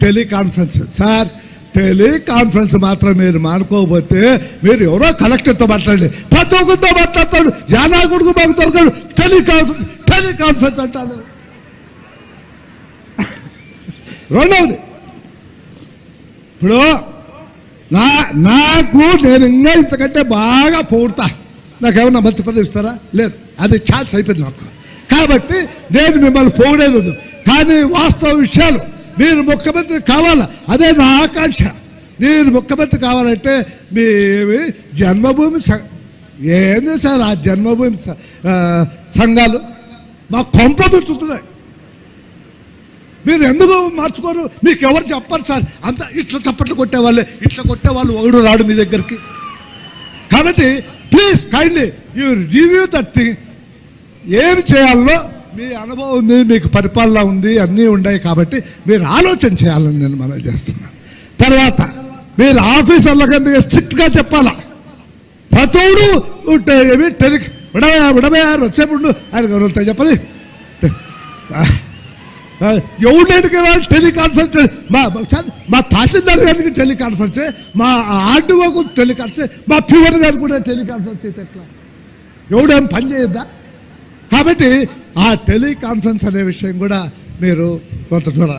Teleconference sir teleconference మాత్రం మీరు మానుకోకపోతే మీరు ఎవరో కలెక్టర్తో మాట్లాడండి ప్రతి ఒక్కరితో మాట్లాడతాడు యానాగుడికి మాకు దొరకడు టెలికాన్ఫరెన్స్ టెలికాన్ఫరెన్స్ అంటాడు రెండవది ఇప్పుడు నా నాకు నేను ఇంకా ఇంతకంటే బాగా పొగుడతా నాకేమన్నా మంచి పదవి ఇస్తారా లేదు అది ఛాన్స్ అయిపోయింది నాకు కాబట్టి నేను మిమ్మల్ని పొగిడేది వద్దు. కానీ వాస్తవ విషయాలు మీరు ముఖ్యమంత్రి కావాలా అదే నా ఆకాంక్ష మీరు ముఖ్యమంత్రి కావాలంటే మీ జన్మభూమి స- ఏంది సార్ ఆ జన్మభూమి స- ఆ, సంఘాలు మా కొంప పెంచుతున్నాయి మీరు ఎందుకు మార్చుకోరు మీకు ఎవరు చెప్పరు సార్ అంత ఇట్లా చప్పట్లు కొట్టేవాళ్ళే ఇట్లా కొట్టేవాళ్ళు ఒకడు రాడు మీ దగ్గరికి కాబట్టి please kindly you review that thing ఏమి చేయాలో మీ అనుభవం ఉంది మీకు పరిపాలన ఉంది అన్నీ ఉన్నాయి కాబట్టి మీరు ఆలోచన చేయాలని నేను మనం చేస్తున్నాను తర్వాత మీరు ఆఫీసర్ల కింద స్ట్రిక్ట్గా చెప్పాలా ప్రతోడు ఉంటే ఏమి టెలి విడవ విడవయారు వచ్చేప్పుడు ఆయన గౌరవంతో చెప్పని ఎవరికి టెలికాన్ఫరెన్స్ మా సార్, మా తహసీల్దార్ గారికి టెలికాన్ఫరెన్స్ మా ఆర్డీఓకు టెలికాన్ఫరెన్స్ మా ప్యూర్ గారికి కూడా టెలికాన్ఫరెన్స్ అయితే ఎట్లా ఎవడేం పని చేయొద్దా కాబట్టి ఆ టెలికాన్ఫరెన్స్ అనే విషయం కూడా మీరు కొంత చూడాలి